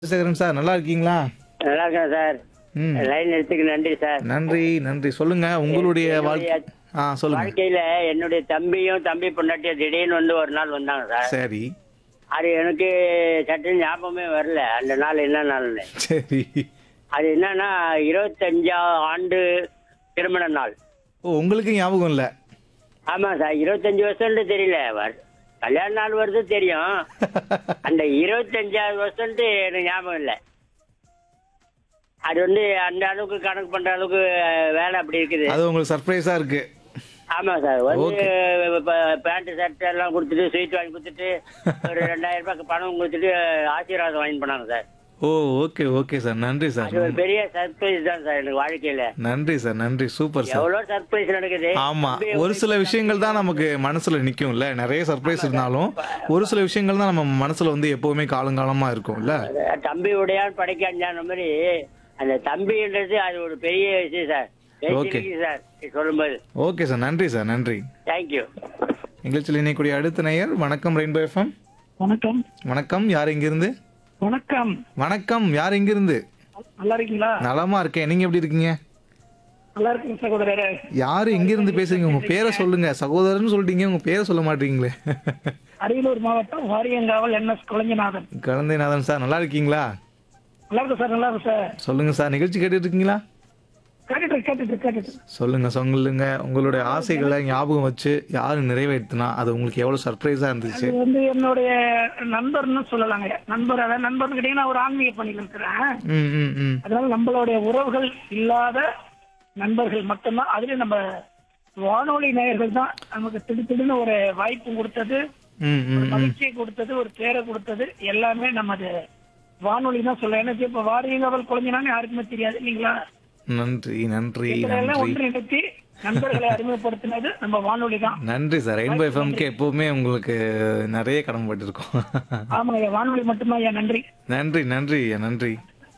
Sekaran sir நல்லா இருக்கீங்களா நல்லா இருக்கேன் சார் ம் லைன் எடுத்துக்கு நன்றி சார் நன்றி நன்றி சொல்லுங்க உங்களுடைய வாழ்க்கை ஆ சொல்லுங்க வாழ்க்கையில என்னுடைய தம்பியும் தம்பி பொண்டாட்டியும் திடீர்னு வந்து ஒரு நாள் வந்தாங்க சார் சரி அது எனக்கு சட்டு ஞாபகமே வரல அந்த நாள் என்ன நாள்னு சரி அது என்னன்னா இருபத்தஞ்சாம் ஆண்டு திருமண நாள் ஓ உங்களுக்கு ஞாபகம் இல்லை ஆமா சார் இருபத்தஞ்சு வருஷம்னு தெரியல வர்- கல்யாண நாள் வருது தெரியும் அந்த இருபத்தஞ்சாவது வருஷம் எனக்கு ஞாபகம் இல்லை அது வந்து அந்த அளவுக்கு கணக்கு பண்ற அளவுக்கு அஹ், வேலை அப்படி இருக்குது அது உங்களுக்கு சர்ப்ரைஸா இருக்கு ஆமா சார் வந்து பேண்ட் ஷர்ட் எல்லாம் கொடுத்துட்டு ஸ்வீட் வாங்கி கொடுத்துட்டு ஒரு ரெண்டாயிரம் ரூபாய்க்கு பணம் கொடுத்துட்டு ஆசீர்வாதம் வாங்கி போனாங்க sir oh okay okay sir நன்றி சார் அது ஒரு பெரிய சர்ப்ரைஸ் தான் சார் எனக்கு வாழ்க்கையில நன்றி சார் நன்றி சூப்பர் சார் எவ்வளவு சர்ப்ரைஸ் நடக்குது ஆமா ஒரு சில விஷயங்கள் தான் நமக்கு மனசுல நிக்கும்ல நிறைய சர்ப்ரைஸ் இருந்தாலும் ஒரு சில விஷயங்கள் தான் நம்ம மனசுல வந்து எப்பவுமே காலங்காலமா இருக்கும்ல தம்பி உடையான் படைக்காஞ்சான மாதிரி அந்த தம்பின்றது அது ஒரு பெரிய விஷயம் சார் Okay. பேசிருக்கு சார் நீ சொல்லும்போது ஓகே சார் நன்றி சார் நன்றி தேங்க்யூ நிகழ்ச்சியில் இணையக்கூடிய அடுத்த நேயர் வணக்கம் ரெயின்போ எஃப்எம் வணக்கம் வணக்கம் யார் எங்கிருந்து வணக்கம் வணக்கம் யார் எங்கிருந்து நல்லா இருக்கீங்களா நலமா இருக்கேன் நீங்க எப்படி இருக்கீங்க நல்லா இருக்கீங்க சகோதரரே யாரு எங்கிருந்து பேசுறீங்க உங்க பேரை சொல்லுங்க சகோதரர்னு சொல்லிட்டீங்க உங்க பேரை சொல்ல மாட்டீங்களே அரியலூர் மாவட்டம் Variyankaval N S Kuzhanjinathan Kuzhandhainathan sir நல்லா இருக்கீங்களா நல்லா இருக்கு சார் நல்லா இருக்கு சார் சொல்லுங்க சார் நிகழ்ச்சி கேட்டுட்டு இருக்கீங்களா கேட்டுட்டு இருக்கு, கேட்டுட்டு இருக்கு, கேட்டுட்டு இருக்கு. சொல்லுங்க சொல்லுங்க உங்களுடைய ஆசைகளை ஞாபகம் வச்சு யாரு நிறைவேற்றினா அது உங்களுக்கு எவ்வளவு சர்ப்ரைஸா இருந்துச்சு இது வந்து என்னுடைய நண்பர்னு சொல்லலாங்க நண்பர் அதாவது நண்பர்னு கேட்டீங்கன்னா ஒரு ஆன்மீக பணியில் இருக்கிறேன் ம் ம் ம் அதனால நம்மளுடைய உறவுகள் இல்லாத நண்பர்கள் மட்டும்தான் அதுலயும் நம்ம வானொலி நேயர்கள் தான் நமக்கு திடு திடுன்னு ஒரு வாய்ப்பு கொடுத்தது ம் ம் ம் மகிழ்ச்சியை கொடுத்தது ஒரு பேரை கொடுத்தது எல்லாமே நமது வானொலி தான் சொல்ல எனக்கு இப்ப வாரியங்காவல் குழந்தைனாலும் யாருக்குமே தெரியாது இல்லைங்களா நன்றி நன்றி எங்களை எல்லாம் நன்றி ஒன்றிணைத்து நண்பர்களை அறிமுகப்படுத்தினது நம்ம வானொலி தான் நன்றி சார் ரெயின்போ எஃப்எம்க்கு எப்பவுமே உங்களுக்கு நிறைய கடமைப்பட்டிருக்கோம் ஆமாங்க வானொலி மட்டும்தான் ஐயா நன்றி நன்றி நன்றி ஐயா, நன்றி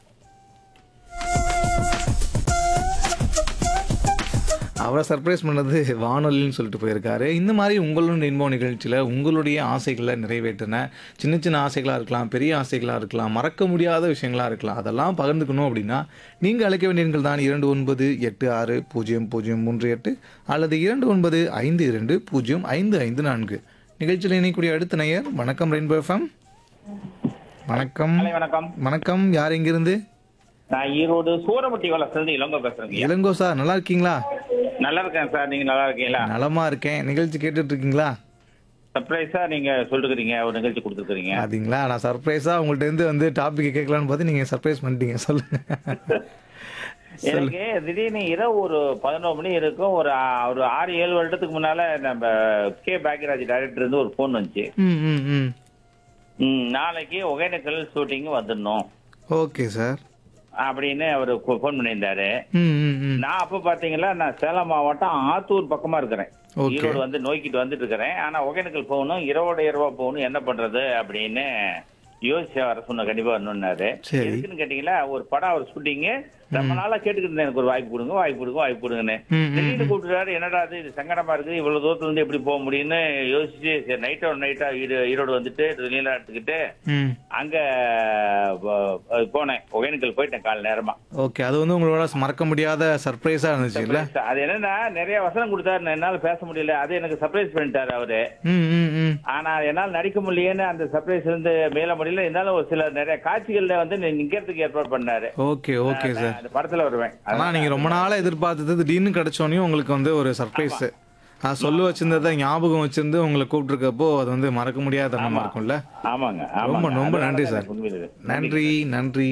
அவரை சர்ப்ரைஸ் பண்ணது வானொலின்னு சொல்லிட்டு போயிருக்காரு இந்த மாதிரி உங்களுடைய இன்போ நிகழ்ச்சியில் உங்களுடைய ஆசைகளை நிறைவேற்றின சின்ன சின்ன ஆசைகளாக இருக்கலாம் பெரிய ஆசைகளாக இருக்கலாம் மறக்க முடியாத விஷயங்களாக இருக்கலாம் அதெல்லாம் பகிர்ந்துக்கணும் அப்படின்னா நீங்கள் அழைக்க வேண்டிய எண்கள் தான் இரண்டு ஒன்பது எட்டு ஆறு பூஜ்ஜியம் பூஜ்ஜியம் மூன்று எட்டு அல்லது இரண்டு ஒன்பது ஐந்து இரண்டு பூஜ்ஜியம் ஐந்து ஐந்து நான்கு நிகழ்ச்சியில் இணையக்கூடிய அடுத்த நேயர் வணக்கம் ரெயின்போ எஃப்எம் வணக்கம் காலை வணக்கம் வணக்கம் யார் எங்கிருந்து நான் ஈரோடு சூரமுட்டி வளர்ந்து இளங்கோ பேசுறேங்க இளங்கோ சார் நல்லா இருக்கீங்களா நல்லா இருக்கேன் சார் நீங்க நல்லா இருக்கீங்களா நலமா இருக்கேன் நிகழ்ச்சி கேட்டுட்டு இருக்கீங்களா சர்ப்ரைஸா நீங்க சொல்லிருக்கீங்க ஒரு நிகழ்ச்சி கொடுத்துருக்கீங்க அப்படிங்களா நான் சர்ப்ரைஸா உங்கள்ட்ட இருந்து வந்து டாபிக் கேட்கலான்னு பார்த்து நீங்க சர்ப்ரைஸ் பண்ணிட்டீங்க சொல்லுங்க எனக்கு திடீர்னு இரவு ஒரு பதினோரு மணி இருக்கும் ஒரு ஆ- ஒரு ஆறு ஏழு வருடத்துக்கு முன்னால நம்ம கே பாக்யராஜ் டைரக்டர் இருந்து ஒரு ஃபோன் வந்துச்சு ம் ம் ம் ம், நாளைக்கு ஒகேனக்கல் ஷூட்டிங் வந்துடணும் ஓகே சார் அப்படின்னு அவர் ஃபோன் பண்ணியிருந்தாரு ம் ம் ம் நான் அப்ப பாத்தீங்களா நான் சேலம் மாவட்டம் ஆத்தூர் பக்கமா இருக்கிறேன் Okay. ஈரோடு வந்து நோக்கிட்டு வந்துட்டு இருக்கிறேன் ஆனா ஒகேனக்கல் போகணும் இரவோட இரவா போகணும் என்ன பண்றது அப்படின்னு யோசிச்சு வர சொன்ன கண்டிப்பா வரணும்னாரு சரி. எதுக்குன்னு கேட்டீங்களா ஒரு படம் அவர் ஷூட்டிங் ரொம்ப நாளா கேட்டுக்கிட்டு இருந்தேன் எனக்கு ஒரு வாய்ப்பு கொடுங்க வாய்ப்பு கொடுங்க வாய்ப்பு கொடுங்கன்னு ம், ம், திடீர்னு கூப்பிட்டுறாரு என்னடா இது இது சங்கடமா இருக்குது இவ்வளவு தூரத்துல இருந்து எப்படி போக முடியும்னு யோசிச்சு சரி நைட்டோட நைட்டா ஈரோடு வந்துட்டு நீலா எடுத்துக்கிட்டு ம் அங்க அஹ், போனேன் ஒகேனக்கல் போயிட்டேன் கால நேரமா ஓகே அது வந்து உங்களோட மறக்க முடியாத சர்ப்ரைஸா இருந்துச்சு இல்ல அது என்னன்னா நிறைய வசனம் கொடுத்தாரு நான் என்னால பேச முடியல அது எனக்கு சர்ப்ரைஸ் பண்ணிட்டாரு அவரு ம் ம் ம் ஆனா என்னால நடிக்க முடியலன்னு அந்த சர்ப்ரைஸ் இருந்து மேல முடியல இருந்தாலும் ஒரு சில நிறைய காட்சிகள்ல வந்து நி- நிக்கிறதுக்கு ஏற்பாடு பண்ணாரு ஓகே ஓகே நான் சார் அந்த படத்துல வருவேன் ஆனா நீங்க ரொம்ப நாளா எதிர்பார்த்தது திடீர்னு கிடைச்சோனையும் உங்களுக்கு வந்து ஒரு சர்ப்ரைஸ் நான் சொல்ல வச்சிருந்ததை ஞாபகம் வச்சிருந்து உங்களை கூப்பிட்டுருக்கப்போ அது வந்து மறக்க முடியாத தருணமா இருக்கும்ல ஆமாங்க ரொம்ப ஆமாங்க. ரொம்ப அதனால நன்றி தான் சார் எனக்கு உண்மையிலே. நன்றி நன்றி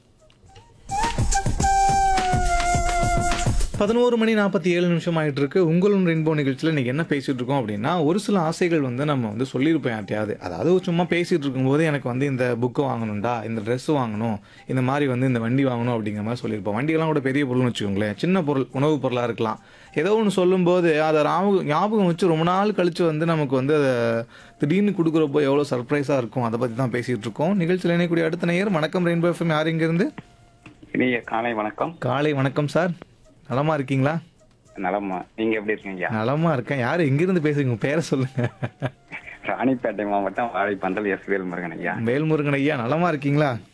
பதினோரு மணி நாற்பத்தி ஏழு நிமிஷம் ஆயிட்டு இருக்கு உங்களும் ரெயின்போ நிகழ்ச்சியில் இன்னைக்கு என்ன பேசிட்டு இருக்கோம் அப்படின்னா ஒரு சில ஆசைகள் வந்து நம்ம வந்து சொல்லியிருப்போம் யார்ட்டையாவது அதாவது சும்மா பேசிட்டு இருக்கும்போது எனக்கு வந்து இந்த புக்கு வாங்கணும்டா இந்த Dress வாங்கணும் இந்த மாதிரி வந்து இந்த வண்டி வாங்கணும் அப்படிங்கிற மாதிரி சொல்லியிருப்போம் வண்டியெல்லாம் கூட பெரிய பொருள்னு வச்சுக்கோங்களேன் சின்ன பொருள் உணவுப் பொருளாக இருக்கலாம் ஏதோ ஒன்று சொல்லும்போது அதை ஞாபகம் ஞாபகம் வச்சு ரொம்ப நாள் கழிச்சு வந்து நமக்கு வந்து அதை திடீர்னு கொடுக்குறப்போ எவ்வளோ சர்ப்ரைஸாக இருக்கும் அதை பற்றி தான் பேசிகிட்டு இருக்கோம் நிகழ்ச்சியில் இணையக்கூடிய அடுத்த நேயர் வணக்கம் ரெயின்போ எஃப்எம் யார் இங்கேருந்து இனிய காலை வணக்கம் காலை வணக்கம் சார் நலமா இருக்கீங்களா நலமா நீங்க எப்படி இருக்கீங்க நலமா இருக்கேன் யார் எங்கிருந்து பேசுறீங்க உங்க பேரை சொல்லுங்க ராணிப்பேட்டை மாவட்டம் வாழைப்பந்தல் எஸ் வேல்முருகன் ஐயா வேல்முருகன் ஐயா நலமா இருக்கீங்களா